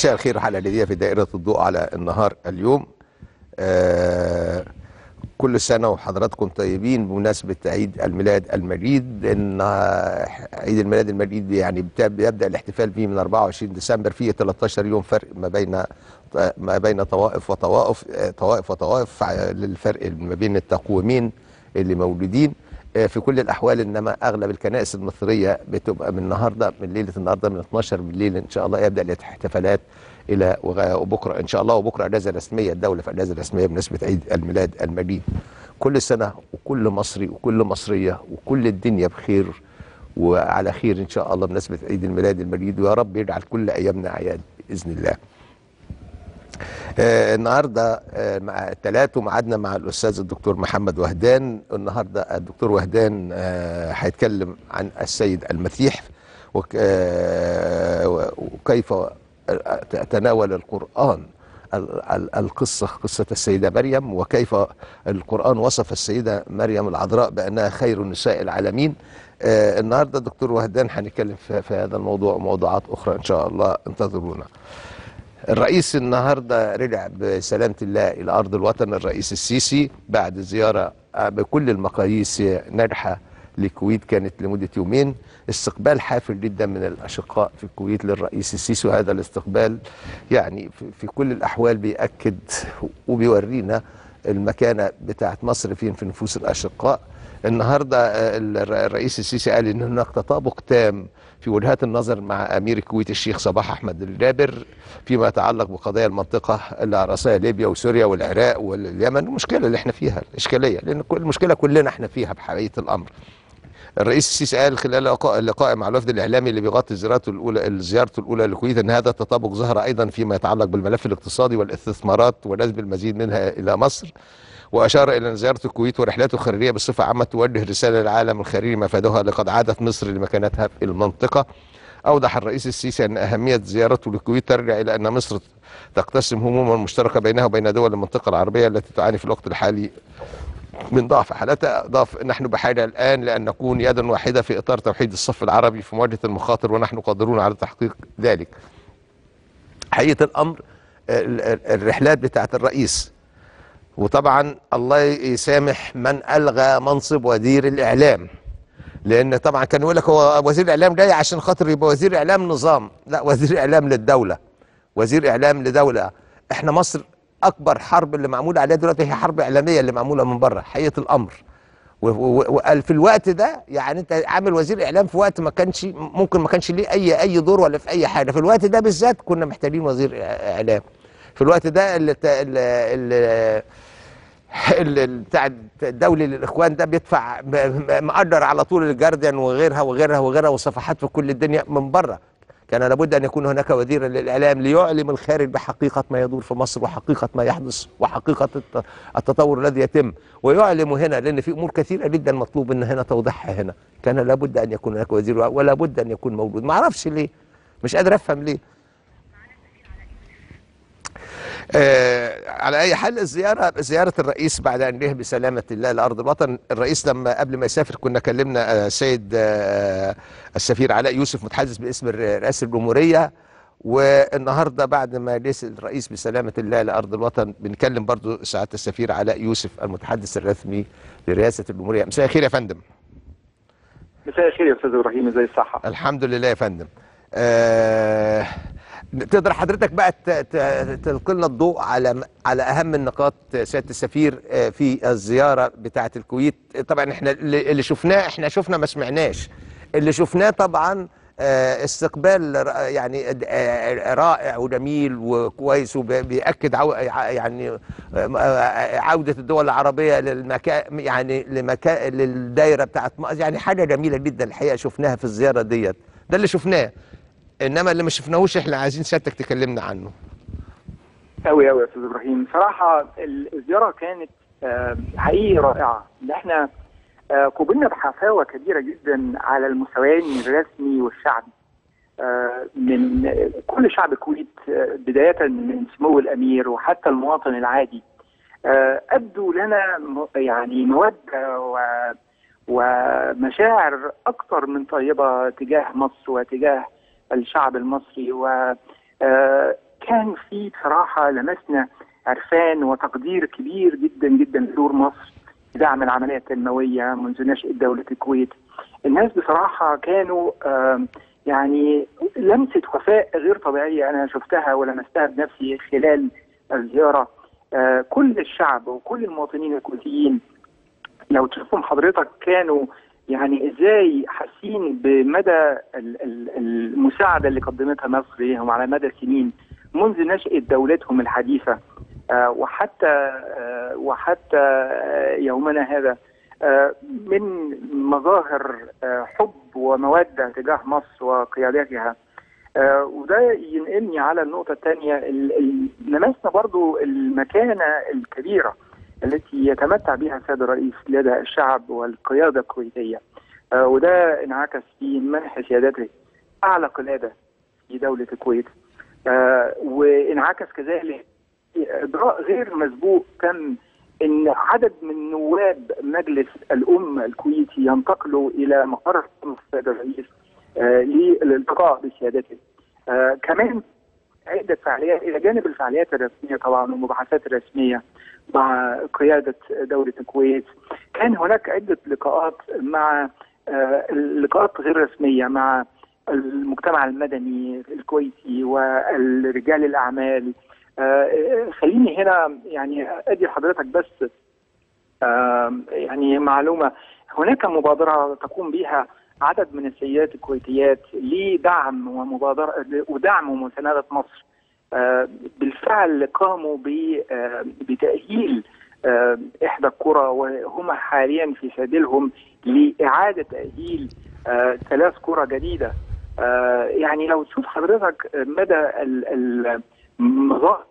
مساء الخير حلقة جديدة في دائرة الضوء على النهار اليوم آه كل سنة وحضراتكم طيبين بمناسبة عيد الميلاد المجيد إن عيد الميلاد المجيد يعني بتا- بيبدأ الاحتفال به من 24 ديسمبر فيه 13 يوم فرق ما بين ما بين طوائف وطوائف آه، طوائف وطوائف ع- للفرق ما بين التقويمين اللي موجودين آه، في كل الاحوال انما اغلب الكنائس المصريه بتبقى من النهارده من ليله النهارده من 12 بالليل ان شاء الله يبدا الاحتفالات الى وغ- وبكره ان شاء الله وبكره اجازه رسميه الدوله في اجازه رسميه بمناسبه عيد الميلاد المجيد كل سنه وكل مصري وكل مصريه وكل الدنيا بخير وعلى خير ان شاء الله بمناسبه عيد الميلاد المجيد ويا رب يجعل كل ايامنا اعياد باذن الله آه النهارده آه مع الثلاث ومعادنا مع الاستاذ الدكتور محمد وهدان النهارده الدكتور وهدان آه هيتكلم عن السيد المسيح وك آه وكيف تناول القران ال- ال- القصه قصه السيده مريم وكيف القران وصف السيده مريم العذراء بانها خير نساء العالمين آه النهارده الدكتور وهدان هنتكلم في, في هذا الموضوع وموضوعات اخرى ان شاء الله انتظرونا الرئيس النهارده رجع بسلامة الله إلى أرض الوطن الرئيس السيسي بعد زيارة بكل المقاييس ناجحة للكويت كانت لمدة يومين استقبال حافل جدا من الأشقاء في الكويت للرئيس السيسي وهذا الاستقبال يعني في, في كل الأحوال بيأكد وبيورينا المكانة بتاعت مصر فين في نفوس الأشقاء النهارده آه، الر- الرئيس السيسي قال ان هناك تطابق تام في وجهات النظر مع امير الكويت الشيخ صباح احمد الجابر فيما يتعلق بقضايا المنطقه اللي على راسها ليبيا وسوريا والعراق واليمن المشكله اللي احنا فيها الاشكاليه لان كل المشكله كلنا احنا فيها بحقيقه الامر الرئيس السيسي قال خلال لقاء اللقاء مع الوفد الاعلامي اللي بيغطي زيارته الاولى زيارته الاولى للكويت ان هذا التطابق ظهر ايضا فيما يتعلق بالملف الاقتصادي والاستثمارات وجذب المزيد منها الى مصر واشار الى ان زياره الكويت ورحلاته الخارجيه بصفه عامه توجه رساله للعالم الخارجي مفادها لقد عادت مصر لمكانتها في المنطقه اوضح الرئيس السيسي ان اهميه زيارته للكويت ترجع الى ان مصر تقتسم هموما مشتركه بينها وبين دول المنطقه العربيه التي تعاني في الوقت الحالي من ضعف حالتها أضاف نحن بحاجة الآن لأن نكون يدا واحدة في إطار توحيد الصف العربي في مواجهة المخاطر ونحن قادرون على تحقيق ذلك حقيقة الأمر ال- ال- الرحلات بتاعت الرئيس وطبعا الله يسامح من ألغى منصب وزير الإعلام لأن طبعا كان يقول لك هو وزير الإعلام جاي عشان خاطر يبقى وزير إعلام نظام لا وزير إعلام للدولة وزير إعلام لدولة احنا مصر اكبر حرب اللي معموله عليها دلوقتي هي حرب اعلاميه اللي معموله من بره حقيقه الامر و- و- وقال في الوقت ده يعني انت عامل وزير اعلام في وقت ما كانش ممكن ما كانش ليه اي اي دور ولا في اي حاجه في الوقت ده بالذات كنا محتاجين وزير إع- اعلام في الوقت ده اللي اللي, اللي ال- ال- بتاع الدولي للاخوان ده بيدفع م- م- مقدر على طول الجارديان وغيرها وغيرها وغيرها وصفحات في كل الدنيا من بره كان لابد ان يكون هناك وزيرا للاعلام ليعلم الخارج بحقيقه ما يدور في مصر وحقيقه ما يحدث وحقيقه الت- التطور الذي يتم ويعلم هنا لان في امور كثيره جدا مطلوب ان هنا توضيحها هنا كان لابد ان يكون هناك وزير ولا بد ان يكون موجود ما اعرفش ليه مش قادر افهم ليه آه على اي حال الزياره زياره الرئيس بعد ان جه بسلامه الله لارض الوطن الرئيس لما قبل ما يسافر كنا كلمنا آه، السيد آه السفير علاء يوسف متحدث باسم الر- رئاسه الجمهوريه والنهارده بعد ما جلس الرئيس بسلامه الله لارض الوطن بنكلم برضو سعاده السفير علاء يوسف المتحدث الرسمي لرئاسه الجمهوريه مساء الخير يا فندم مساء الخير يا استاذ ابراهيم ازي الصحه الحمد لله يا فندم آه تقدر حضرتك بقى ت- ت- تلقي لنا الضوء على على اهم النقاط سياده السفير آه، في الزياره بتاعه الكويت طبعا احنا اللي اللي شفناه احنا شفنا ما سمعناش اللي شفناه طبعا آه، استقبال ر- يعني آه، رائع وجميل وكويس وبيأكد عو يعني آه، عودة الدول العربية للمكان يعني لمكان للدايرة بتاعت مصر يعني حاجة جميلة جدا الحقيقة شفناها في الزيارة ديت ده اللي شفناه انما اللي ما شفناهوش احنا عايزين سيادتك تكلمنا عنه قوي قوي يا استاذ ابراهيم صراحه الزياره كانت آه، حقيقي رائعه ان احنا آه، قبلنا بحفاوه كبيره جدا على المستويين الرسمي والشعبي آه، من كل شعب الكويت آه، بدايه من سمو الامير وحتى المواطن العادي آه، ابدوا لنا م- يعني موده و ومشاعر اكثر من طيبه تجاه مصر وتجاه الشعب المصري و آه، كان في بصراحه لمسنا عرفان وتقدير كبير جدا جدا لدور مصر في دعم العمليه التنمويه منذ نشاه دوله الكويت. الناس بصراحه كانوا آم، يعني لمسه وفاء غير طبيعيه انا شفتها ولمستها بنفسي خلال الزياره. آه، كل الشعب وكل المواطنين الكويتيين لو تشوفهم حضرتك كانوا يعني ازاي حاسين بمدى ال- ال- المساعده اللي قدمتها مصر ليهم على مدى سنين منذ نشاه دولتهم الحديثه آه، وحتى آه، وحتى آه، يومنا هذا آه، من مظاهر آه، حب وموده تجاه مصر وقيادتها آه، وده ينقلني على النقطه الثانيه لمسنا برضو المكانه الكبيره التي يتمتع بها السيد الرئيس لدى الشعب والقياده الكويتيه آه، وده انعكس في منح سيادته اعلى قلاده في دوله الكويت آه، وانعكس كذلك في اجراء غير مسبوق تم ان عدد من نواب مجلس الامه الكويتي ينتقلوا الى مقر السيد الرئيس آه، للالتقاء بسيادته آه، كمان عدة فعاليات إلى جانب الفعاليات الرسمية طبعا والمباحثات الرسمية مع قيادة دولة الكويت كان هناك عدة لقاءات مع آه، اللقاءات غير رسمية مع المجتمع المدني الكويتي ورجال الأعمال آه، خليني هنا يعني أدي لحضرتك بس آه، يعني معلومة هناك مبادرة تقوم بها عدد من السيدات الكويتيات لدعم ومبادرة ودعم ومساندة مصر آه، بالفعل قاموا ب- آه، بتأهيل آه، إحدى القرى وهم حاليا في سبيلهم لإعادة تأهيل آه، ثلاث قرى جديدة آه، يعني لو تشوف حضرتك مدى ال- ال- مظاهر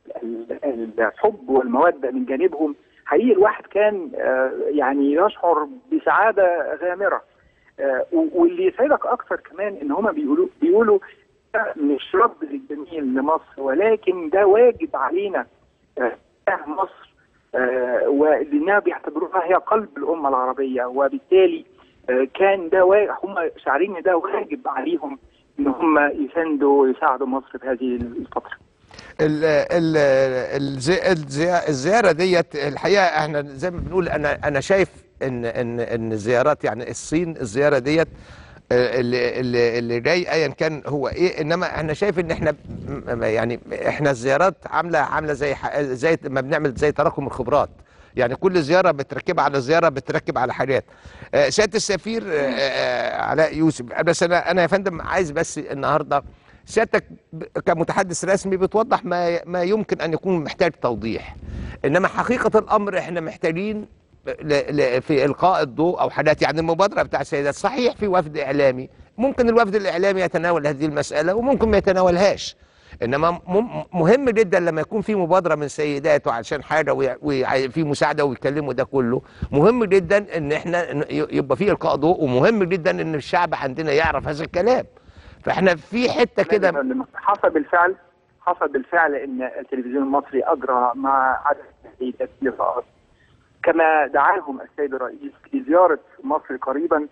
ال- الحب والمودة من جانبهم حقيقي الواحد كان آه، يعني يشعر بسعادة غامرة آه، و- واللي يسعدك اكثر كمان ان هم بيقولوا بيقولوا ده مش رد للجميل لمصر ولكن ده واجب علينا آه، تجاه مصر آه، ولانها بيعتبروها هي قلب الامه العربيه وبالتالي آه، كان ده وا- هم شاعرين ان ده واجب عليهم ان هم يساندوا ويساعدوا مصر في هذه الفتره. ال ال الزي الزي الزياره ديت الحقيقه احنا زي ما بنقول انا انا شايف ان ان ان الزيارات يعني الصين الزياره ديت آه، اللي اللي اللي جاي ايا كان هو ايه انما احنا شايف ان احنا م- م- يعني احنا الزيارات عامله عامله زي ح- زي ما بنعمل زي تراكم الخبرات يعني كل زياره بتركبها على زياره بتركب على حاجات آه، سياده السفير آه، آه، علاء يوسف بس انا انا يا فندم عايز بس النهارده سيادتك ب- كمتحدث رسمي بتوضح ما ما يمكن ان يكون محتاج توضيح انما حقيقه الامر احنا محتاجين ل- ل- في القاء الضوء او حاجات يعني المبادره بتاع السيدات صحيح في وفد اعلامي ممكن الوفد الاعلامي يتناول هذه المساله وممكن ما يتناولهاش انما م- مهم جدا لما يكون في مبادره من سيدات وعشان حاجه وي- وفي مساعده ويتكلموا ده كله مهم جدا ان احنا ن- يبقى في القاء ضوء ومهم جدا ان الشعب عندنا يعرف هذا الكلام فاحنا في حته كده حصل بالفعل حصل بالفعل ان التلفزيون المصري اجرى مع عدد من السيدات لقاءات كما دعاهم السيد الرئيس لزياره مصر قريبا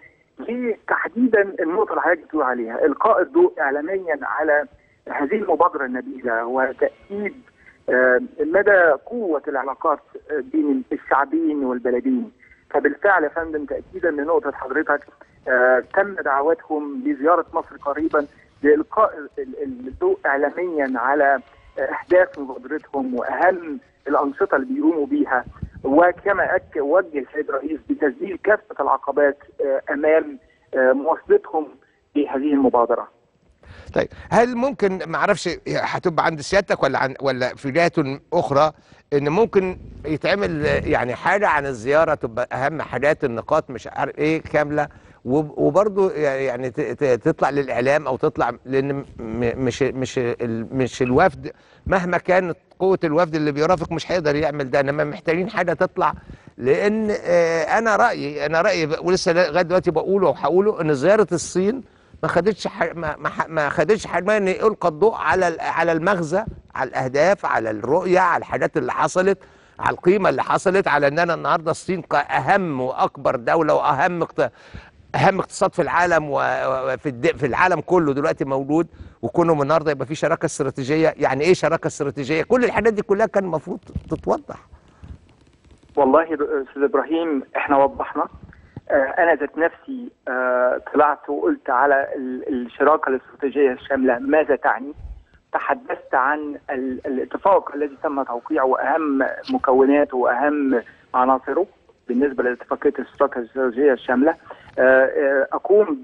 لتحديدا النقطه اللي حضرتك بتقول عليها القاء الضوء اعلاميا على هذه المبادره النبيله وتاكيد آه، مدى قوه العلاقات آه، بين الشعبين والبلدين فبالفعل يا فندم تاكيدا لنقطه حضرتك آه، تم دعوتهم لزياره مصر قريبا لالقاء ال- ال- الضوء اعلاميا على آه، اهداف مبادرتهم واهم الانشطه اللي بيقوموا بيها وكما أك وجه السيد الرئيس بتسجيل كافه العقبات آه، امام آه، مواصلتهم لهذه المبادره. طيب هل ممكن ما اعرفش هتبقى عند سيادتك ولا عن ولا في جهات اخرى ان ممكن يتعمل يعني حاجه عن الزياره تبقى اهم حاجات النقاط مش عارف ايه كامله وب- وبرضه يعني ت- ت- تطلع للاعلام او تطلع لان م- مش مش ال- مش الوفد مهما كانت قوه الوفد اللي بيرافق مش هيقدر يعمل ده انما محتاجين حاجه تطلع لان آه، انا رايي انا رايي ب- ولسه لغايه دلوقتي بقوله وهقوله ان زياره الصين ما خدتش ح- ما ما ح- ما خدتش حجمها ان يلقى الضوء على ال- على المغزى على الاهداف على الرؤيه على الحاجات اللي حصلت على القيمه اللي حصلت على ان انا النهارده الصين كاهم واكبر دوله واهم اقت- اهم اقتصاد في العالم وفي الد... في العالم كله دلوقتي موجود وكونهم النهارده يبقى في شراكه استراتيجيه يعني ايه شراكه استراتيجيه كل الحاجات دي كلها كان المفروض تتوضح والله استاذ ابراهيم احنا وضحنا آه انا ذات نفسي آه طلعت وقلت على الشراكه الاستراتيجيه الشامله ماذا تعني تحدثت عن الاتفاق الذي تم توقيعه واهم مكوناته واهم عناصره بالنسبه لاتفاقيه الشراكه الاستراتيجيه الشامله اقوم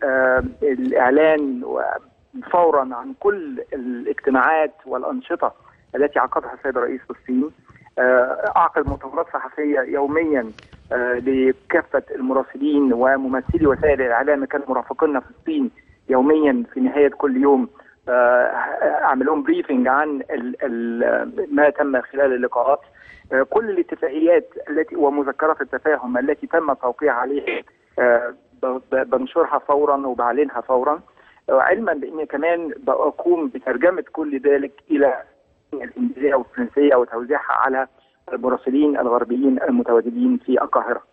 بالاعلان فورا عن كل الاجتماعات والانشطه التي عقدها السيد الرئيس في الصين اعقد مؤتمرات صحفيه يوميا لكافه المراسلين وممثلي وسائل الاعلام كانوا مرافقينا في الصين يوميا في نهايه كل يوم اعمل لهم بريفنج عن ال ال ما تم خلال اللقاءات كل الاتفاقيات التي ومذكرات التفاهم التي تم التوقيع عليها بنشرها فورا وبعلنها فورا علما باني كمان بقوم بترجمه كل ذلك الى الانجليزيه والفرنسيه وتوزيعها على المراسلين الغربيين المتواجدين في القاهره.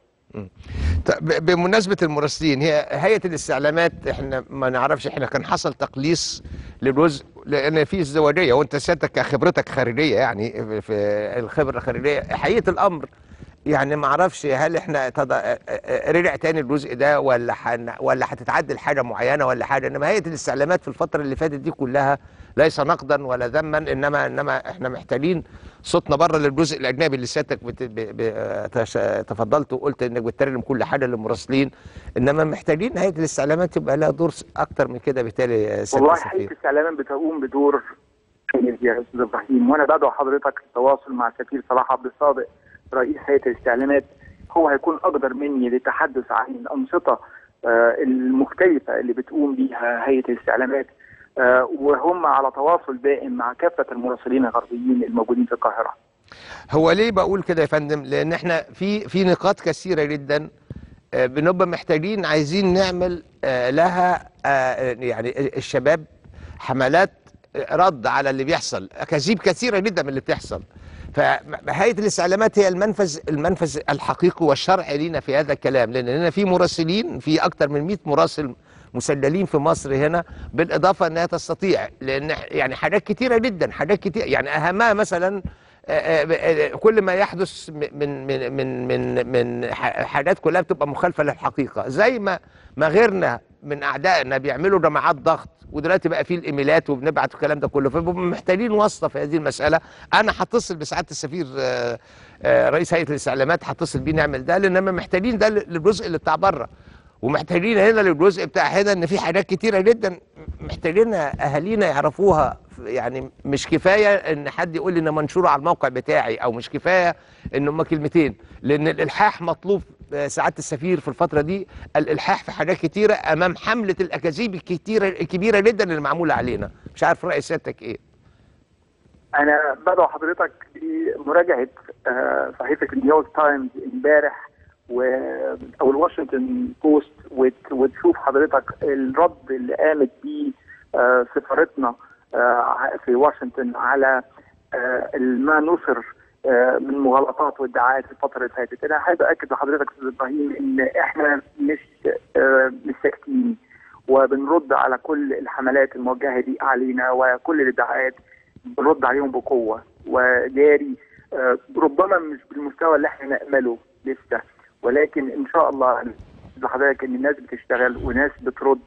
بمناسبة المراسلين هي هيئة الاستعلامات احنا ما نعرفش احنا كان حصل تقليص لجزء لان في ازدواجية وانت سيادتك خبرتك خارجية يعني في الخبرة الخارجية حقيقة الامر يعني ما اعرفش هل احنا تض... رجع تاني الجزء ده ولا حن... ولا هتتعدل حاجه معينه ولا حاجه انما هيئه الاستعلامات في الفتره اللي فاتت دي كلها ليس نقدا ولا ذما انما انما احنا محتاجين صوتنا بره للجزء الاجنبي اللي سيادتك بت... ب... ب... تش... تفضلت وقلت انك بتترجم كل حاجه للمراسلين انما محتاجين هيئه الاستعلامات يبقى لها دور اكتر من كده بالتالي والله هيئه الاستعلامات بتقوم بدور يا استاذ ابراهيم وانا بدعو حضرتك للتواصل مع السفير صلاح عبد الصادق رئيس هيئه الاستعلامات هو هيكون اقدر مني للتحدث عن الانشطه آه المختلفه اللي بتقوم بيها هيئه الاستعلامات آه وهم على تواصل دائم مع كافه المراسلين الغربيين الموجودين في القاهره. هو ليه بقول كده يا فندم؟ لان احنا في في نقاط كثيره جدا آه بنبقى محتاجين عايزين نعمل لها يعني الشباب حملات رد على اللي بيحصل اكاذيب كثيره جدا من اللي بتحصل فهيئه الاستعلامات هي المنفذ المنفذ الحقيقي والشرعي لينا في هذا الكلام لان هنا في مراسلين في اكثر من 100 مراسل مسجلين في مصر هنا بالاضافه انها تستطيع لان يعني حاجات كثيره جدا حاجات كتير يعني اهمها مثلا كل ما يحدث من من من من من حاجات كلها بتبقى مخالفه للحقيقه زي ما ما غيرنا من اعدائنا بيعملوا جماعات ضغط ودلوقتي بقى في الايميلات وبنبعت الكلام ده كله فبنبقى محتاجين واسطه في هذه المساله انا هتصل بسعاده السفير رئيس هيئه الاستعلامات هتصل بيه نعمل ده لان محتاجين ده للجزء اللي بتاع بره ومحتاجين هنا للجزء بتاع هنا ان في حاجات كتيره جدا محتاجين اهالينا يعرفوها يعني مش كفايه ان حد يقول لي ان منشوره على الموقع بتاعي او مش كفايه ان هم كلمتين لان الالحاح مطلوب سعاده السفير في الفتره دي الالحاح في حاجات كتيره امام حمله الاكاذيب الكتيره الكبيره جدا اللي معموله علينا مش عارف راي سيادتك ايه انا بدعو حضرتك بمراجعه صحيفه نيويورك تايمز امبارح و او الواشنطن بوست وتشوف حضرتك الرد اللي قامت بيه سفارتنا في واشنطن على ما نشر من مغالطات وادعاءات الفتره اللي فاتت انا حابب اكد لحضرتك استاذ ابراهيم ان احنا مش مش ساكتين وبنرد على كل الحملات الموجهه دي علينا وكل الادعاءات بنرد عليهم بقوه وجاري ربما مش بالمستوى اللي احنا نامله لسه ولكن ان شاء الله لحضرتك ان الناس بتشتغل وناس بترد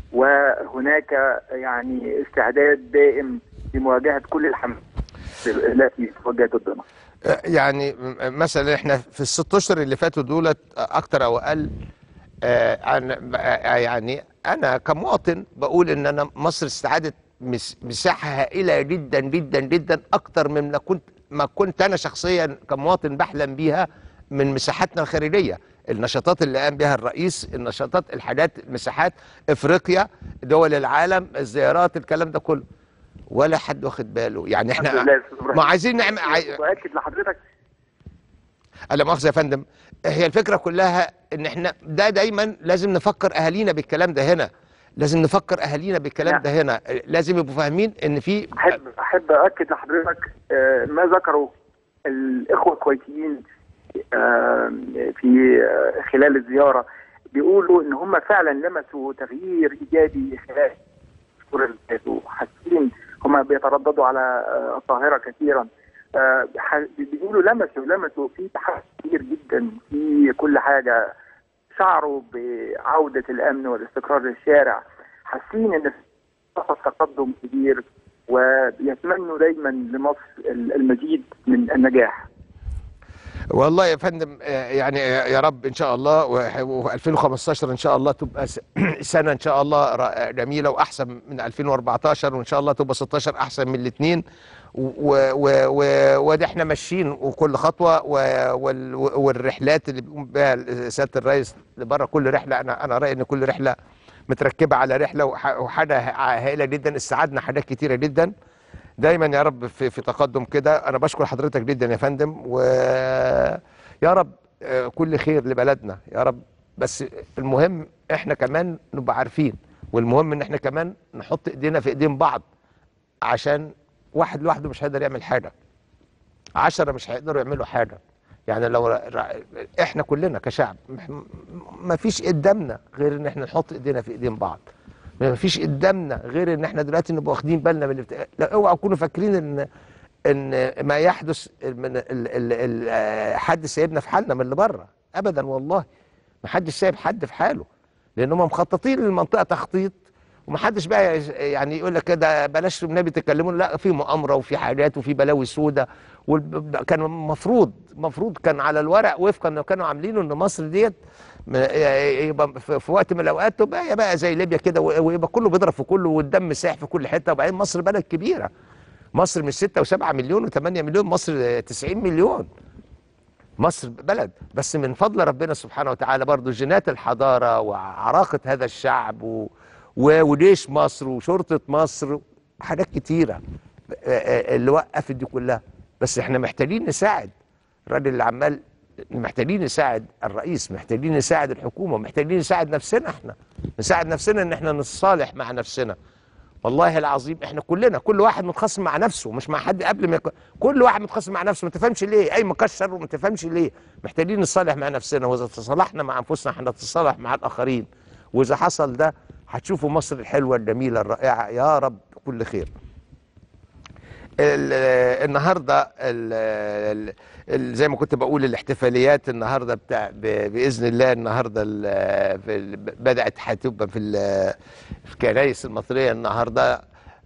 وهناك يعني استعداد دائم لمواجهه كل الحملات التي توجهت ضدنا. يعني مثلا احنا في الست اشهر اللي فاتوا دولت اكتر او اقل انا يعني انا كمواطن بقول ان انا مصر استعادت مساحه هائله جدا جدا جدا اكتر من كنت ما كنت انا شخصيا كمواطن بحلم بيها من مساحاتنا الخارجيه النشاطات اللي قام بها الرئيس النشاطات الحاجات مساحات افريقيا دول العالم الزيارات الكلام ده كله ولا حد واخد باله يعني احنا ما عايزين نعمل عاي... واكد لحضرتك لا مؤاخذه يا فندم هي الفكره كلها ان احنا ده دايما لازم نفكر اهالينا بالكلام ده هنا لازم نفكر اهالينا بالكلام نعم. ده هنا لازم يبقوا فاهمين ان في احب احب اكد لحضرتك آه، ما ذكره الاخوه الكويتيين آه، في آه، خلال الزياره بيقولوا ان هم فعلا لمسوا تغيير ايجابي خلال الشهور اللي فاتوا حاسين هم بيترددوا على آه، القاهره كثيرا آه، ح- بيقولوا لمسوا لمسوا في تحسن كبير جدا في كل حاجه شعروا بعوده الامن والاستقرار للشارع حاسين ان حصل تقدم كبير ويتمنوا دايما لمصر المزيد من النجاح والله يا فندم آه، يعني يا رب ان شاء الله و2015 ان شاء الله تبقى س- سنه ان شاء الله ر- جميله واحسن من 2014 وان شاء الله تبقى 16 احسن من الاثنين وده احنا ماشيين وكل خطوه و- وال- والرحلات اللي بيقوم بها سياده الرئيس لبره كل رحله انا انا رايي ان كل رحله متركبه على رحله وح- وحاجه هائله جدا استعدنا حاجات كتيره جدا دايما يا رب في, في تقدم كده انا بشكر حضرتك جدا يا فندم ويا رب آه، كل خير لبلدنا يا رب بس المهم احنا كمان نبقى عارفين والمهم ان احنا كمان نحط ايدينا في ايدين بعض عشان واحد لوحده مش هيقدر يعمل حاجه عشرة مش هيقدروا يعملوا حاجه يعني لو ر- ر- احنا كلنا كشعب ما فيش قدامنا غير ان احنا نحط ايدينا في ايدين بعض ما فيش قدامنا غير ان احنا دلوقتي نبقى واخدين بالنا من الابت... لا اوعوا تكونوا فاكرين ان ان ما يحدث من ال... ال... ال... آه، حد سايبنا في حالنا من اللي بره ابدا والله ما حدش سايب حد في حاله لان هم مخططين للمنطقه تخطيط ومحدش بقى يز- يعني يقول لك كده بلاش النبي تكلمون لا في مؤامره وفي حاجات وفي بلاوي سودة والب- كان المفروض المفروض كان على الورق وفقا انه كانوا عاملينه ان مصر ديت م- يبقى في في وقت من الاوقات تبقى هي بقى زي ليبيا كده و- ويبقى كله بيضرب في كله والدم ساح في كل حته وبعدين مصر بلد كبيره مصر مش 6 و7 مليون و8 مليون مصر 90 مليون مصر بلد بس من فضل ربنا سبحانه وتعالى برضو جينات الحضارة وعراقة هذا الشعب و... و... وليش مصر وشرطة مصر حاجات كتيرة آه، آه، اللي وقفت دي كلها بس احنا محتاجين نساعد الراجل اللي عمال محتاجين نساعد الرئيس محتاجين نساعد الحكومة محتاجين نساعد نفسنا احنا نساعد نفسنا ان احنا نتصالح مع نفسنا والله العظيم احنا كلنا كل واحد متخاصم مع نفسه مش مع حد قبل ما يك... كل واحد متخاصم مع نفسه ما تفهمش ليه اي مكشر وما تفهمش ليه محتاجين نصالح مع نفسنا واذا تصالحنا مع انفسنا هنتصالح مع الاخرين واذا حصل ده هتشوفوا مصر الحلوه الجميله الرائعه يا رب كل خير ال- النهارده ال- ال- زي ما كنت بقول الاحتفاليات النهارده بتاع ب- باذن الله النهارده ال- في ال- بدات هتبقى في ال- في الكنائس المصريه النهارده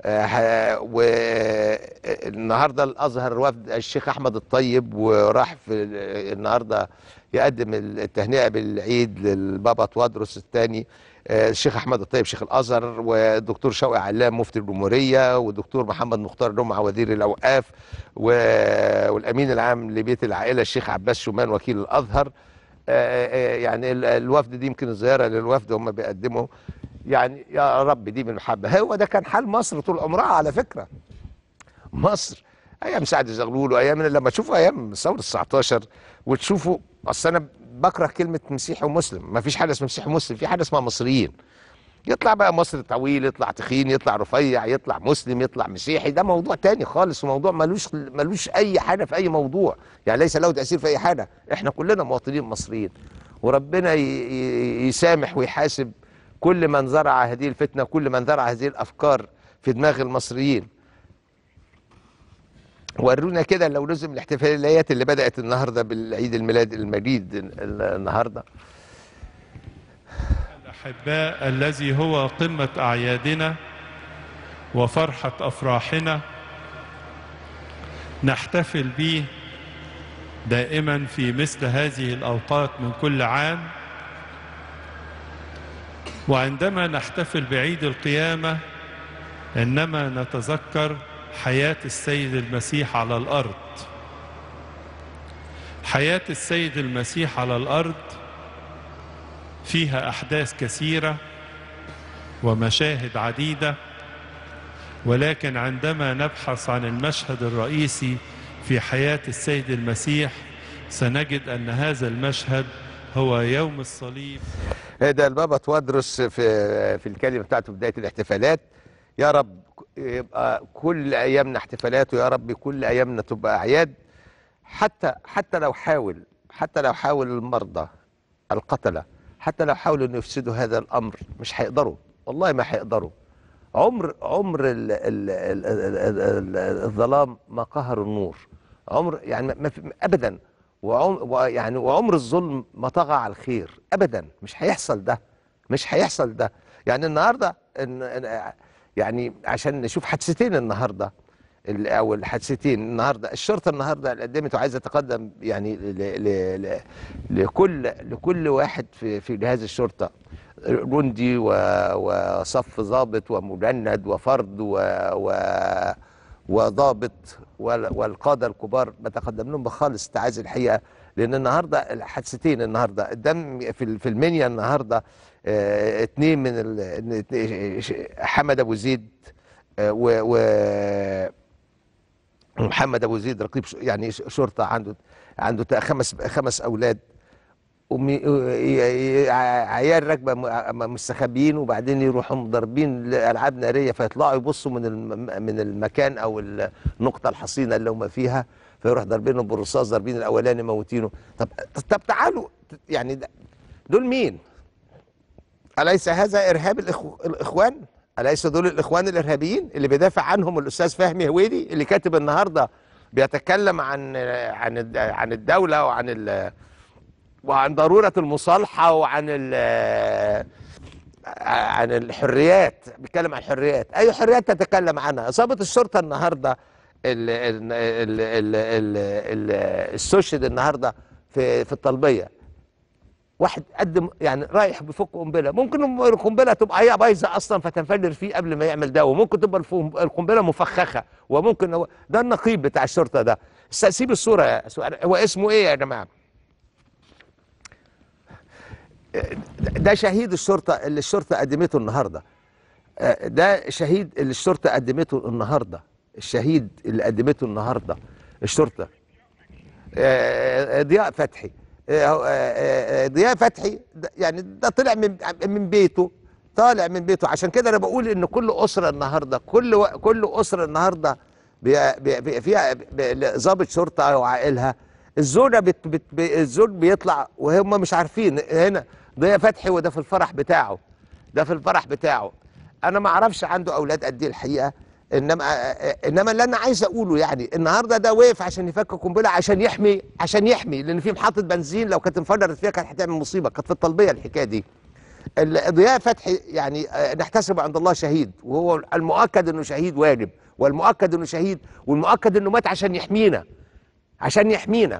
والنهارده الازهر وفد الشيخ احمد الطيب وراح في ال- النهارده يقدم التهنئه بالعيد للبابا توادرس الثاني الشيخ احمد الطيب شيخ الازهر والدكتور شوقي علام مفتي الجمهوريه والدكتور محمد مختار جمعه وزير الاوقاف و- والامين العام لبيت العائله الشيخ عباس شومان وكيل الازهر آه، آه، يعني ال- الوفد دي يمكن الزياره للوفد هم بيقدموا يعني يا رب دي من المحبه هو ده كان حال مصر طول عمرها على فكره مصر ايام سعد زغلول وايام لما تشوفوا ايام ثوره 19 وتشوفوا اصل انا بكره كلمه مسيحي ومسلم ما فيش حاجه اسمها مسيحي ومسلم في حاجه اسمها مصريين يطلع بقى مصري طويل يطلع تخين يطلع رفيع يطلع مسلم يطلع مسيحي ده موضوع تاني خالص وموضوع ملوش ملوش اي حاجه في اي موضوع يعني ليس له تاثير في اي حاجه احنا كلنا مواطنين مصريين وربنا ي- ي- يسامح ويحاسب كل من زرع هذه الفتنه كل من زرع هذه الافكار في دماغ المصريين ورونا كده لو لزم الاحتفاليات اللي بدات النهارده بالعيد الميلاد المجيد ال- النهارده الأحباء الذي هو قمة أعيادنا وفرحة أفراحنا نحتفل به دائما في مثل هذه الأوقات من كل عام وعندما نحتفل بعيد القيامة إنما نتذكر حياة السيد المسيح على الأرض حياة السيد المسيح على الأرض فيها أحداث كثيرة ومشاهد عديدة ولكن عندما نبحث عن المشهد الرئيسي في حياة السيد المسيح سنجد أن هذا المشهد هو يوم الصليب ده البابا توادرس في في الكلمه بتاعته في بدايه الاحتفالات يا رب يبقى كل ايامنا احتفالات ويا رب كل ايامنا تبقى اعياد حتى حتى لو حاول حتى لو حاول المرضى القتله حتى لو حاولوا انه يفسدوا هذا الامر مش هيقدروا والله ما هيقدروا عمر عمر ال ال ال ال ال الظلام ما قهر النور عمر يعني ما في ابدا وعم يعني وعمر الظلم ما طغى على الخير ابدا مش هيحصل ده مش هيحصل ده يعني النهارده إن إن- يعني عشان نشوف حادثتين النهارده ال- او الحادثتين النهارده الشرطه النهارده اللي قدمت وعايزه اتقدم يعني ل ل ل لكل لكل واحد في في جهاز الشرطه جندي و- وصف ضابط ومجند وفرد و, و وضابط وال- والقاده الكبار بتقدم لهم بخالص تعازي الحقيقه لان النهارده الحادثتين النهارده الدم في ال- في المنيا النهارده آه، اتنين من ال- اتنين- ش- حمد ابو زيد آه، و و- ومحمد ابو زيد رقيب ش- يعني ش- شرطه عنده عنده تا- خمس خمس اولاد ومي- ي- ي- عيال راكبه م- مستخبيين وبعدين يروحوا ضاربين العاب ناريه فيطلعوا يبصوا من الم- من المكان او النقطه الحصينه اللي هم فيها فيروح ضاربينه بالرصاص ضاربين الاولاني موتينه طب طب تعالوا يعني ده- دول مين؟ أليس هذا إرهاب الإخو... الإخوان؟ أليس دول الإخوان الإرهابيين اللي بيدافع عنهم الأستاذ فهمي هويدي اللي كاتب النهارده بيتكلم عن عن الد- عن الدولة وعن ال... وعن ضرورة المصالحة وعن ال... عن الحريات بيتكلم عن الحريات أي حريات تتكلم عنها ضابط الشرطة النهارده ال... ال... ال... ال... ال... ال... السوشيال النهارده في في الطلبية واحد قدم يعني رايح بيفك قنبله ممكن القنبله تبقى هي بايظه اصلا فتنفجر فيه قبل ما يعمل ده وممكن تبقى الف- القنبله مفخخه وممكن هو ده النقيب بتاع الشرطه ده س- سيب الصوره يا سؤال هو اسمه ايه يا جماعه ده شهيد الشرطه اللي الشرطه قدمته النهارده آه، ده شهيد اللي الشرطه قدمته النهارده الشهيد اللي قدمته النهارده الشرطه آه، ضياء فتحي آه، آه، آه، ضياء فتحي ده- يعني ده طلع من من بيته طالع من بيته عشان كده انا بقول ان كل اسره النهارده كل و- كل اسره النهارده بي- بي- بي- فيها ب- ضابط شرطه وعائلها الزوجه بت بت ب- الزوج بيطلع وهم مش عارفين هنا ضياء فتحي وده في الفرح بتاعه ده في الفرح بتاعه انا ما اعرفش عنده اولاد قد ايه الحقيقه انما انما اللي انا عايز اقوله يعني النهارده ده وقف عشان يفك قنبله عشان يحمي عشان يحمي لان في محطه بنزين لو كانت انفجرت فيها كانت هتعمل مصيبه كانت في الطلبيه الحكايه دي ال- ضياء فتحي يعني آه، نحتسب عند الله شهيد وهو المؤكد انه شهيد واجب والمؤكد انه شهيد والمؤكد انه مات عشان يحمينا عشان يحمينا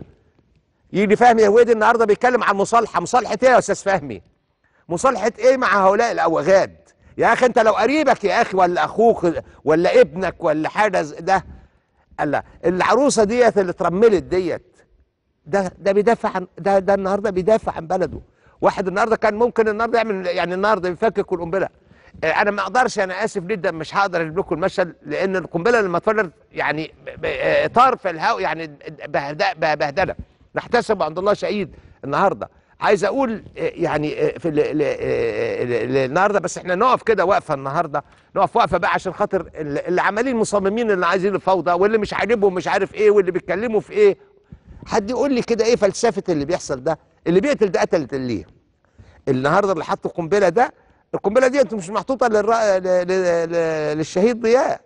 يجي فهمي يا هويدي النهارده بيتكلم عن مصالحه مصالحه ايه يا استاذ فهمي مصالحه ايه مع هؤلاء الاوغاد يا اخي انت لو قريبك يا اخي ولا اخوك ولا ابنك ولا حاجه زي ده الله العروسه ديت اللي اترملت ديت ده ده بيدافع عن ده ده النهارده بيدافع عن بلده واحد النهارده كان ممكن النهارده يعمل يعني النهارده يفكك القنبله آه، انا ما اقدرش انا اسف جدا مش هقدر اجيب لكم المشهد لان القنبله لما اتفجرت يعني ب- ب- آه، طار في الهواء يعني بهد- بهدله نحتسب عند الله شهيد النهارده عايز اقول آه، يعني آه، في ال- ال- آه، ال- النهارده بس احنا نقف كده وقفه النهارده نقف وقفه بقى عشان خاطر ال- اللي عمالين مصممين اللي عايزين الفوضى واللي مش عاجبهم مش عارف ايه واللي بيتكلموا في ايه حد يقول لي كده ايه فلسفه اللي بيحصل ده اللي بيقتل ده قتلت ليه النهارده اللي حط القنبله ده القنبله دي مش محطوطه للرا... ل... ل... ل... للشهيد ضياء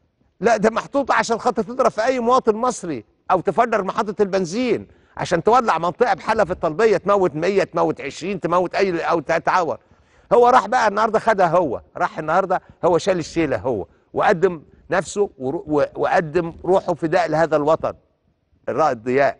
لا ده محطوطه عشان خاطر تضرب في اي مواطن مصري او تفجر محطه البنزين عشان تولع منطقه بحالها في الطلبيه تموت 100 تموت 20 تموت اي او تتعور هو راح بقى النهارده خدها هو راح النهارده هو شال الشيله هو وقدم نفسه ورو- و... وقدم روحه فداء لهذا الوطن الرائد ضياء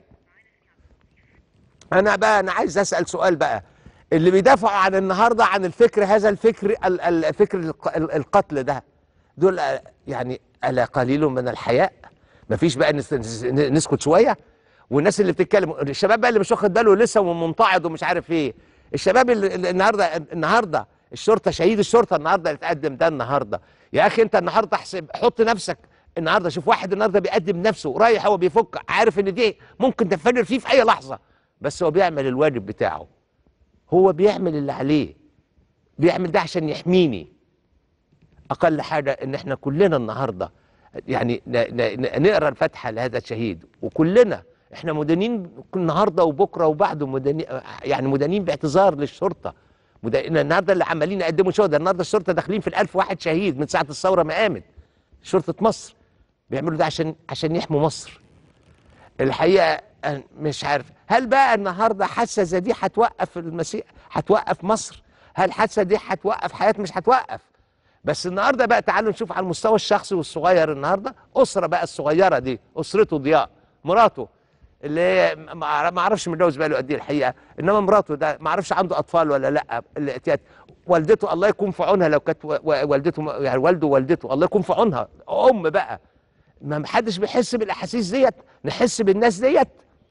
انا بقى انا عايز اسال سؤال بقى اللي بيدافعوا عن النهارده عن الفكر هذا الفكر ال- ال- الفكر الق- ال- القتل ده دول آه، يعني الا قليل من الحياء مفيش بقى نس- نس- نسكت شويه والناس اللي بتتكلم الشباب بقى اللي مش واخد باله لسه ومنتعض ومش عارف ايه الشباب اللي اللي النهارده النهارده الشرطه شهيد الشرطه النهارده اللي اتقدم ده النهارده يا اخي انت النهارده احسب حط نفسك النهارده شوف واحد النهارده بيقدم نفسه رايح هو بيفك عارف ان دي ممكن تنفجر فيه في اي لحظه بس هو بيعمل الواجب بتاعه هو بيعمل اللي عليه بيعمل ده عشان يحميني اقل حاجه ان احنا كلنا النهارده يعني ن- ن- ن- نقرا الفاتحه لهذا الشهيد وكلنا احنا مدانين النهارده وبكره وبعده مدانين يعني مدانين باعتذار للشرطه وده إن النهارده اللي عمالين يقدموا شهداء النهارده الشرطه داخلين في الألف واحد شهيد من ساعه الثوره ما قامت شرطه مصر بيعملوا ده عشان عشان يحموا مصر الحقيقه أنا مش عارف هل بقى النهارده حادثه زي دي هتوقف المسيح هتوقف مصر هل حادثه دي هتوقف حياه مش هتوقف بس النهارده بقى تعالوا نشوف على المستوى الشخصي والصغير النهارده اسره بقى الصغيره دي اسرته ضياء مراته اللي هي ما ما اعرفش متجوز بقاله قد ايه الحقيقه انما مراته ده ما اعرفش عنده اطفال ولا لا اللي كانت والدته الله يكون في عونها لو كانت و- و- والدته م- يعني والده ووالدته الله يكون في عونها ام بقى ما حدش بيحس بالاحاسيس ديت نحس بالناس ديت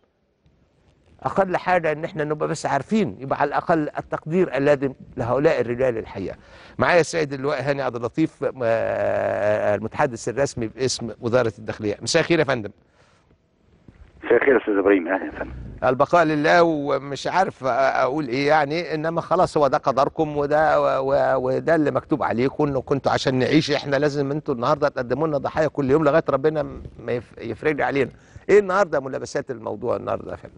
اقل حاجه ان احنا نبقى بس عارفين يبقى على الاقل التقدير اللازم لهؤلاء الرجال الحقيقه معايا السيد اللواء هاني عبد اللطيف آه، المتحدث الرسمي باسم وزاره الداخليه مساء الخير يا فندم مساء الخير يا استاذ ابراهيم اهلا يا فندم البقاء لله ومش عارف اقول ايه يعني انما خلاص هو ده قدركم وده و- و- وده اللي مكتوب عليكم انه كنتوا عشان نعيش احنا لازم انتوا النهارده تقدموا لنا ضحايا كل يوم لغايه ربنا ما يف- يفرج علينا ايه النهارده ملابسات الموضوع النهارده يا فندم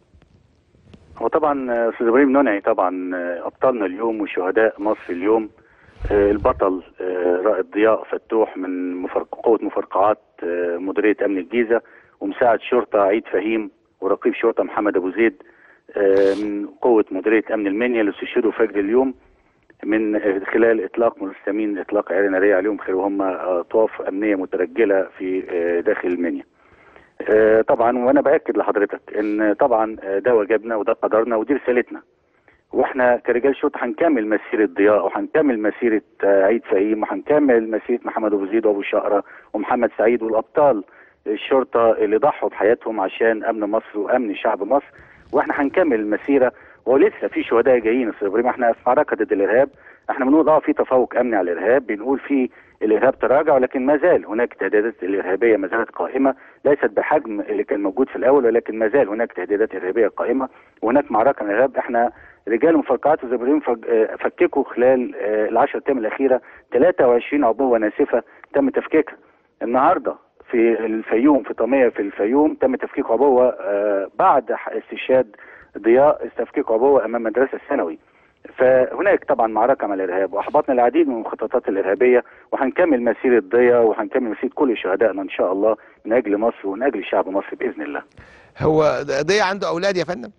هو طبعا آه، استاذ ابراهيم ننعي طبعا آه، ابطالنا اليوم وشهداء مصر اليوم آه، البطل آه، رائد ضياء فتوح من مفرق قوه مفرقعات آه، مديريه امن الجيزه ومساعد شرطه عيد فهيم ورقيب شرطه محمد ابو زيد آه، من قوه مديريه امن المنيا اللي استشهدوا فجر اليوم من آه، خلال اطلاق ملثمين اطلاق عيار ناريه عليهم خير وهم آه، طواف امنيه مترجله في آه، داخل المنيا. آه، طبعا وانا باكد لحضرتك ان طبعا آه، ده واجبنا وده قدرنا ودي رسالتنا واحنا كرجال شرطه هنكمل مسيره ضياء وهنكمل مسيره آه، عيد فهيم وهنكمل مسيره محمد ابو زيد وابو شقره ومحمد سعيد والابطال الشرطه اللي ضحوا بحياتهم عشان امن مصر وامن شعب مصر واحنا هنكمل المسيره ولسه في شهداء جايين يا استاذ ابراهيم احنا في معركه ضد الارهاب احنا بنقول اه في تفوق امني على الارهاب بنقول في الارهاب تراجع ولكن ما زال هناك تهديدات الارهابيه ما زالت قائمه ليست بحجم اللي كان موجود في الاول ولكن ما زال هناك تهديدات ارهابيه قائمه وهناك معركه من الارهاب احنا رجال مفرقعات وزي ابراهيم فج- آه، فككوا خلال آه، العشر ايام الاخيره 23 عبوه ناسفه تم تفكيكها النهارده في الفيوم في طميه في الفيوم تم تفكيك عبوه آه، بعد ح- استشهاد ضياء استفكيك عبوه امام مدرسه ثانوي فهناك طبعا معركه مع الارهاب واحبطنا العديد من المخططات الارهابيه وهنكمل مسيره ضياء وهنكمل مسيره كل شهدائنا ان شاء الله من اجل مصر ومن اجل شعب مصر باذن الله. هو ضيع عنده اولاد يا فندم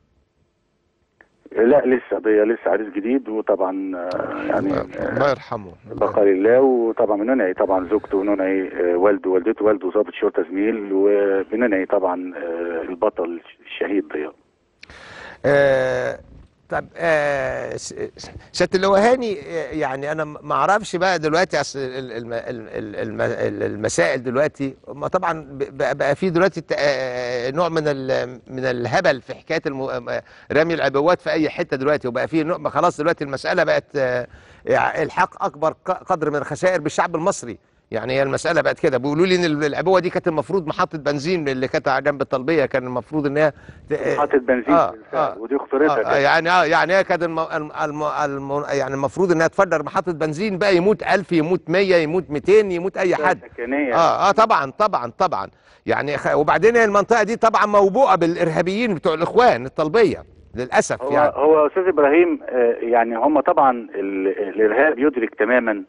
لا لسه ضياء لسه عريس جديد وطبعا آه، يعني آه، الله يرحمه بقى لله وطبعا بننعي طبعا زوجته وننعي آه، والده ووالدته والده ضابط شرطه زميل وبننعي طبعا آه، البطل الشهيد ضياء آه طب آه س- س- سياده اللواء هاني آه، يعني انا ما اعرفش بقى دلوقتي اصل ال- الم- ال- الم- ال- المسائل دلوقتي ما طبعا ب- بقى بقى في دلوقتي ت- آه، نوع من ال- من الهبل في حكايه الم- آه، رمي العبوات في اي حته دلوقتي وبقى في نوع ما خلاص دلوقتي المساله بقت آه، يعني الحاق اكبر ق- قدر من الخسائر بالشعب المصري يعني هي المساله بقت كده بيقولوا لي ان العبوه دي كانت المفروض محطه بنزين اللي كانت على جنب الطلبيه كان المفروض ان هي ت- محطه بنزين آه، بالفعل، آه. ودي خطورتها آه كده. يعني اه يعني هي كانت الم... الم... الم... الم... يعني المفروض انها تفجر محطه بنزين بقى يموت 1000 يموت 100 يموت 200 يموت اي حد سكنيه اه اه طبعا طبعا طبعا يعني خ... وبعدين المنطقه دي طبعا موبوءه بالارهابيين بتوع الاخوان الطلبيه للاسف هو يعني هو استاذ ابراهيم آه، يعني هم طبعا ال- الارهاب يدرك تماما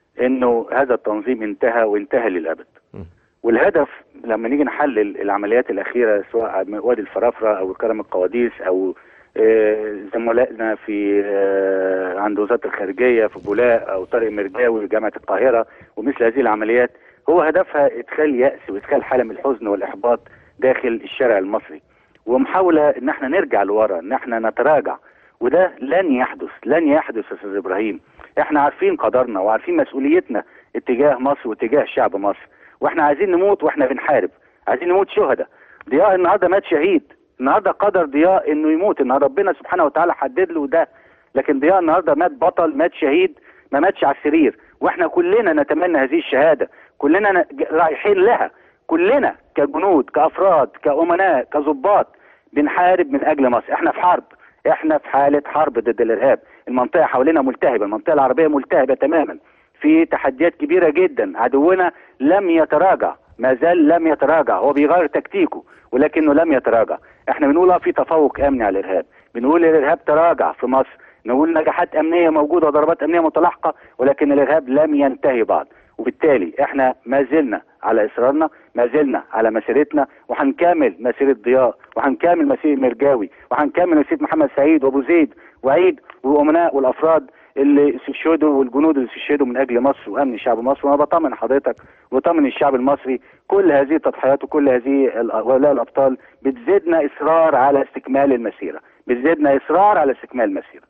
انه هذا التنظيم انتهى وانتهى للابد م. والهدف لما نيجي نحلل العمليات الاخيره سواء وادي الفرافره او كرم القواديس او آه، زملائنا في آه، عند وزاره الخارجيه في بولاق او طارق مرجاوي جامعه القاهره ومثل هذه العمليات هو هدفها ادخال ياس وادخال حاله من الحزن والاحباط داخل الشارع المصري ومحاوله ان احنا نرجع لورا ان احنا نتراجع وده لن يحدث لن يحدث يا استاذ ابراهيم احنا عارفين قدرنا وعارفين مسؤوليتنا اتجاه مصر واتجاه شعب مصر واحنا عايزين نموت واحنا بنحارب عايزين نموت شهداء ضياء النهارده مات شهيد النهارده قدر ضياء انه يموت ان ربنا سبحانه وتعالى حدد له ده لكن ضياء النهارده مات بطل مات شهيد ما ماتش على السرير واحنا كلنا نتمنى هذه الشهاده كلنا ن- رايحين لها كلنا كجنود كافراد كامناء كظباط بنحارب من اجل مصر احنا في حرب احنا في حاله حرب ضد الارهاب المنطقه حوالينا ملتهبه المنطقه العربيه ملتهبه تماما في تحديات كبيره جدا عدونا لم يتراجع ما زال لم يتراجع هو بيغير تكتيكه ولكنه لم يتراجع احنا بنقول اه في تفوق امني على الارهاب بنقول الارهاب تراجع في مصر نقول نجاحات امنيه موجوده وضربات امنيه متلاحقه ولكن الارهاب لم ينتهي بعد وبالتالي احنا ما زلنا على اصرارنا ما زلنا على مسيرتنا وهنكمل مسيره ضياء وهنكمل مسيره مرجاوي وهنكمل مسيره محمد سعيد وابو زيد وعيد والامناء والافراد اللي استشهدوا والجنود اللي استشهدوا من اجل مصر وامن شعب مصر وانا بطمن حضرتك وبطمن الشعب المصري كل هذه التضحيات وكل هذه ال- هؤلاء الابطال بتزيدنا اصرار على استكمال المسيره بتزيدنا اصرار على استكمال المسيره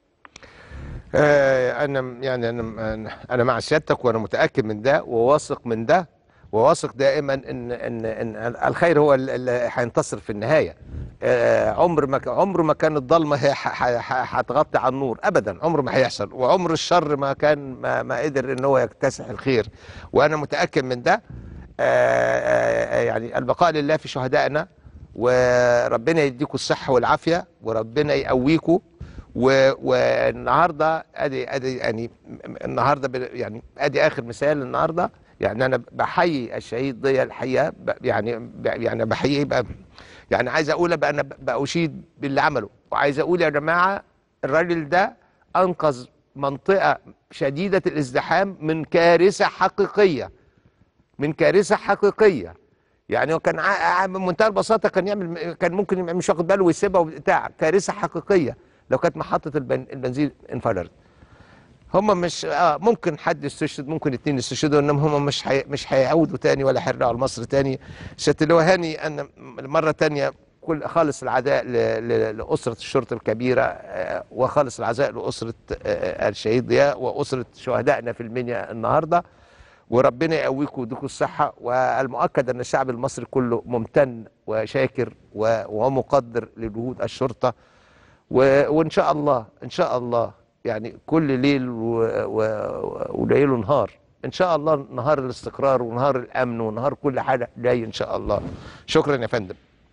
آه، انا يعني انا انا مع سيادتك وانا متاكد من ده وواثق من ده وواثق دائما ان ان ان الخير هو اللي هينتصر في النهايه آه، عمر ما ك- عمر ما كان الضلمه هي ح- ح- ح- هتغطي على النور ابدا عمر ما هيحصل وعمر الشر ما كان ما, ما قدر ان هو يكتسح الخير وانا متاكد من ده آه، آه، يعني البقاء لله في شهدائنا وربنا يديكم الصحه والعافيه وربنا يقويكم و- والنهارده ادي ادي يعني النهارده ب- يعني ادي اخر مثال النهارده يعني انا بحيي الشهيد ضياء الحقيقه ب- يعني ب- يعني بحييه بقى يعني عايز اقول بقى انا ب- باشيد باللي عمله وعايز اقول يا جماعه الراجل ده انقذ منطقه شديده الازدحام من كارثه حقيقيه من كارثه حقيقيه يعني هو كان ع- ع- بمنتهى البساطه كان يعمل كان ممكن يبقى مش واخد باله ويسيبها وبتاع كارثه حقيقيه لو كانت محطه البن... البنزين انفجرت هم مش آه ممكن حد يستشهد ممكن اتنين يستشهدوا انما هم مش حي... مش هيعودوا تاني ولا هيرجعوا لمصر تاني سياده اللواء هاني انا مره تانية كل خالص العزاء ل... ل... لاسره الشرطه الكبيره آه وخالص العزاء لاسره آه الشهيد ضياء واسره شهدائنا في المنيا النهارده وربنا يقويكم ويديكم الصحة والمؤكد أن الشعب المصري كله ممتن وشاكر و- ومقدر لجهود الشرطة و- وإن شاء الله إن شاء الله يعني كل ليل و- و- وليل ونهار إن شاء الله نهار الاستقرار ونهار الأمن ونهار كل حاجة جاي إن شاء الله شكرا يا فندم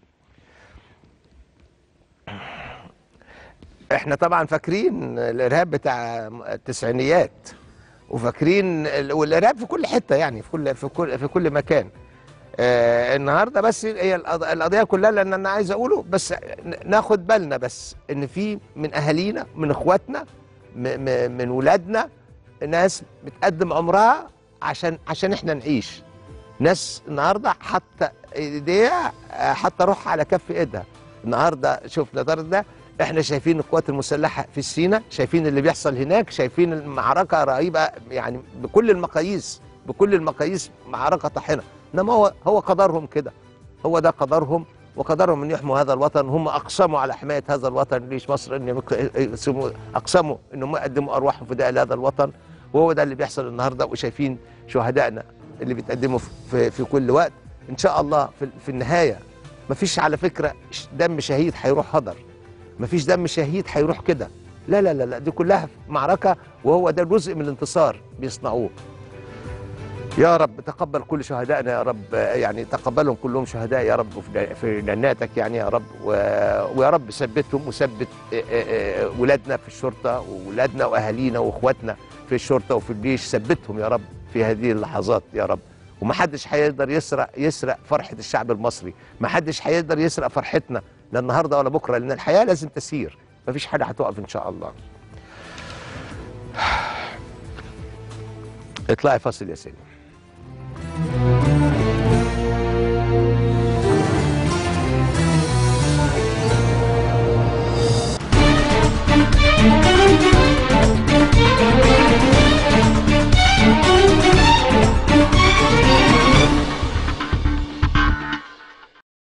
احنا طبعا فاكرين الارهاب بتاع التسعينيات وفاكرين ال- والارهاب في كل حته يعني في كل في كل في كل مكان آه النهارده بس هي القض- القضيه كلها لان انا عايز اقوله بس ن- ناخد بالنا بس ان في من اهالينا من اخواتنا م م من ولادنا ناس بتقدم عمرها عشان عشان احنا نعيش ناس النهارده حتى ايديها آه، حتى روحها على كف ايدها النهارده شفنا ده ده احنا شايفين القوات المسلحه في سيناء شايفين اللي بيحصل هناك شايفين المعركه رهيبه يعني بكل المقاييس بكل المقاييس معركه طاحنه انما هو هو قدرهم كده هو ده قدرهم وقدرهم ان يحموا هذا الوطن هم اقسموا على حمايه هذا الوطن ليش مصر ان يمك- يقسموا- اقسموا انهم يقدموا ارواحهم فداء لهذا الوطن وهو ده اللي بيحصل النهارده وشايفين شهدائنا اللي بيتقدموا في, في كل وقت ان شاء الله في, في النهايه مفيش على فكره ش- دم شهيد هيروح هدر مفيش دم شهيد هيروح كده لا لا لا لا دي كلها معركه وهو ده جزء من الانتصار بيصنعوه يا رب تقبل كل شهدائنا يا رب يعني تقبلهم كلهم شهداء يا رب في- في جناتك يعني يا رب و- ويا رب ثبتهم وثبت آه، آه، آه، ولادنا في الشرطه وولادنا واهالينا واخواتنا في الشرطه وفي الجيش ثبتهم يا رب في هذه اللحظات يا رب ومحدش هيقدر يسرق يسرق فرحه الشعب المصري محدش هيقدر يسرق فرحتنا لا النهارده ولا بكره لان الحياه لازم تسير مفيش حاجه هتقف ان شاء الله اطلعي فاصل يا سيدي